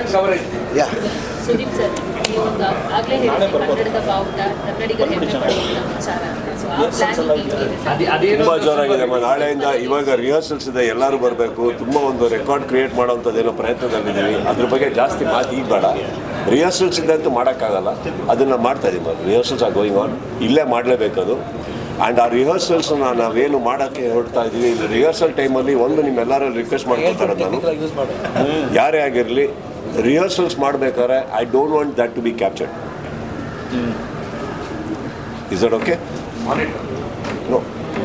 ಯಾ Sudeep sir ನೀವೊಂದು ಆಗಲೇ ಹೇಳಿದ್ರಿ ಕನ್ನಡದ ಬಾವುಟ ಕನ್ನಡಿಗರ ಹೆಮ್ಮೆ ಪಡೆಯುವಂಥ ವಿಚಾರ ಸೊ ಆ ಪ್ಲಾನಿಂಗ್ ಹೇಗಿದೆ ತುಂಬ ಜೋರಾಗಿದೆ ಅಮ್ಮ ನಾಳೆಯಿಂದ ಇವಾಗ ರಿಹರ್ಸಲ್ಸ್ ಇದೆ ಎಲ್ಲರೂ ಬರಬೇಕು ತುಂಬ ಒಂದು ರೆಕಾರ್ಡ್ ಕ್ರಿಯೇಟ್ ಮಾಡೋವಂಥದ್ದೇನೋ ಪ್ರಯತ್ನದಲ್ಲಿದ್ದೀವಿ ಅದ್ರ ಬಗ್ಗೆ ಜಾಸ್ತಿ ಮಾತು ಈಗ ಬೇಡ ರಿಹರ್ಸಲ್ಸ್ ಇದೆ ಅಂತೂ ಮಾಡೋಕ್ಕಾಗಲ್ಲ ಅದನ್ನು ಮಾಡ್ತಾ ಇದ್ದೀವಿ ರಿಹರ್ಸಲ್ಸ್ ಆರ್ ಗೋಯಿಂಗ್ ಆನ್ ಇಲ್ಲೇ ಮಾಡಲೇಬೇಕದು ಆ್ಯಂಡ್ ಆ ರಿಹರ್ಸಲ್ಸ್ನ ನಾವೇನು ಮಾಡೋಕ್ಕೆ ಹೊರಡ್ತಾ ಇದ್ದೀವಿ ಇಲ್ಲಿ ರಿಹರ್ಸಲ್ ಟೈಮಲ್ಲಿ ಒಂದು ನಿಮ್ಮೆಲ್ಲರೂ ರಿಕ್ವೆಸ್ಟ್ ಮಾಡ್ಕೊತಾರೆ ನಾನು ಯೂಸ್ ಮಾಡಿ ಯಾರೇ ಆಗಿರಲಿ ರಿಹರ್ಸಲ್ಸ್ ಮಾಡಬೇಕಾದ್ರೆ I don't want that to be captured is that okay no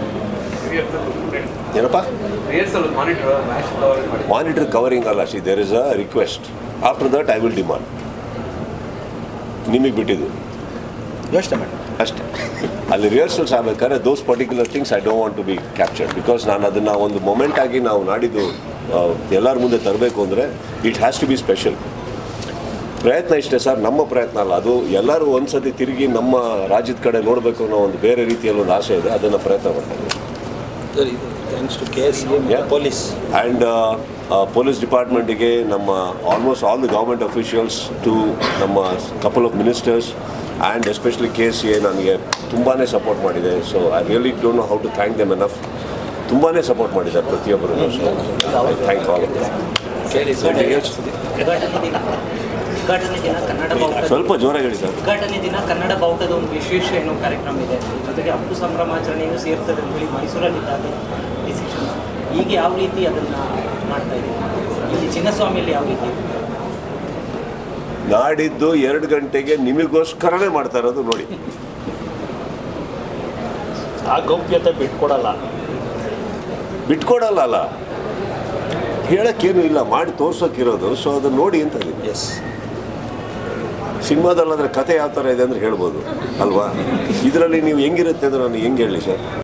ಏನಪ್ಪ ರಿಹರ್ಸಲ್ ಮಾನಿಟರ್ ಮ್ಯಾಚ್ ಮಾಡಿ ಮಾನಿಟರ್ ಕವರಿಂಗ್ ಅಲ್ಲ she there is a request after that I will demand ನಿಮಗೆ ಬಿಟ್ಟಿದ್ದು ಯೋಚನೆ ಮಾಡಿ ಅಷ್ಟೇ ಅಲ್ಲಿ ರಿಹರ್ಸಲ್ಸ್ ಆಗ್ಬೇಕಾದ್ರೆ those particular things I don't want to be captured because ನಾನು ಅದನ್ನು ಒಂದು ಮೊಮೆಂಟ್ ಆಗಿ ನಾವು ನಾಡಿದ್ದು ಆ, ಎಲ್ಲರ ಮುಂದೆ ತರಬೇಕು ಅಂದರೆ it has to be special ಪ್ರಯತ್ನ ಇಷ್ಟೇ ಸರ್ ನಮ್ಮ ಪ್ರಯತ್ನ ಅಲ್ಲ ಅದು ಎಲ್ಲರೂ ಒಂದ್ಸತಿ ತಿರುಗಿ ನಮ್ಮ ರಾಜ್ಯದ ಕಡೆ ನೋಡಬೇಕು ಅನ್ನೋ ಒಂದು ಬೇರೆ ರೀತಿಯಲ್ಲಿ ಒಂದು ಆಸೆ ಇದೆ ಅದನ್ನು ಪ್ರಯತ್ನ ಮಾಡ್ತಾ ಇದ್ದೀವಿ ಸರ್ ಇದು thanks to K S Yeah. Police and police ಡಿಪಾರ್ಟ್ಮೆಂಟಿಗೆ ನಮ್ಮ almost all the government officials to ನಮ್ಮ couple of ministers and especially K C A ನನಗೆ ತುಂಬಾ ಸಪೋರ್ಟ್ ಮಾಡಿದೆ so I really don't know how to thank them enough ತುಂಬಾ support ಮಾಡಿದ್ದಾರೆ ಪ್ರತಿಯೊಬ್ಬರು so I thank all ಉದ್ಘಾಟನೆ ದಿನ ಉದ್ಘಾಟನೆ ದಿನ ಕನ್ನಡ ಬಾವುಟ ಸ್ವಲ್ಪ ಜೋರಾಗಿ ಹೇಳಿ ಸರ್ ಉದ್ಘಾಟನೆ ದಿನ ಕನ್ನಡ ಬಾವುಟದ ಒಂದು ವಿಶೇಷ ಏನೋ ಕಾರ್ಯಕ್ರಮ ಇದೆ ಜೊತೆಗೆ ಹಬ್ಬು ಸಂಭ್ರಮಾಚರಣೆಯೂ ಸೇರ್ತದೆ ಅಂತ ಹೇಳಿ ಮೈಸೂರಲ್ಲಿದ್ದಾಗ ಡಿಸಿಷನ್ ಈಗ ಯಾವ ರೀತಿ ಅದನ್ನು ಮಾಡ್ತಾ ಇದ್ದೀವಿ ಇಲ್ಲಿ ಚಿನ್ನಸ್ವಾಮಿಯಲ್ಲಿ ಯಾವ ರೀತಿ ನಾಡಿದ್ದು ಎರಡು ಗಂಟೆಗೆ ನಿಮಗೋಸ್ಕರನೇ ಮಾಡ್ತಾ ಇರೋದು ನೋಡಿ ಆ ಗೌಪ್ಯತೆ ಬಿಟ್ಕೊಡಲ್ಲ ಬಿಟ್ಕೊಡಲ್ಲ ಅಲ್ಲ ಹೇಳೋಕ್ಕೇನು ಇಲ್ಲ ಮಾಡಿ ತೋರ್ಸೋಕ್ಕಿರೋದು ಸೊ ಅದನ್ನ ನೋಡಿ ಅಂತ ಎಸ್ ಸಿನಿಮಾದಲ್ಲಾದ್ರೆ ಕತೆ ಯಾವ ಥರ ಇದೆ ಅಂದ್ರೆ ಹೇಳ್ಬೋದು ಅಲ್ವಾ ಇದರಲ್ಲಿ ನೀವು ಹೆಂಗಿರುತ್ತೆ ಅಂದ್ರೆ ನಾನು ಹೆಂಗೆ ಹೇಳಿ ಸರ್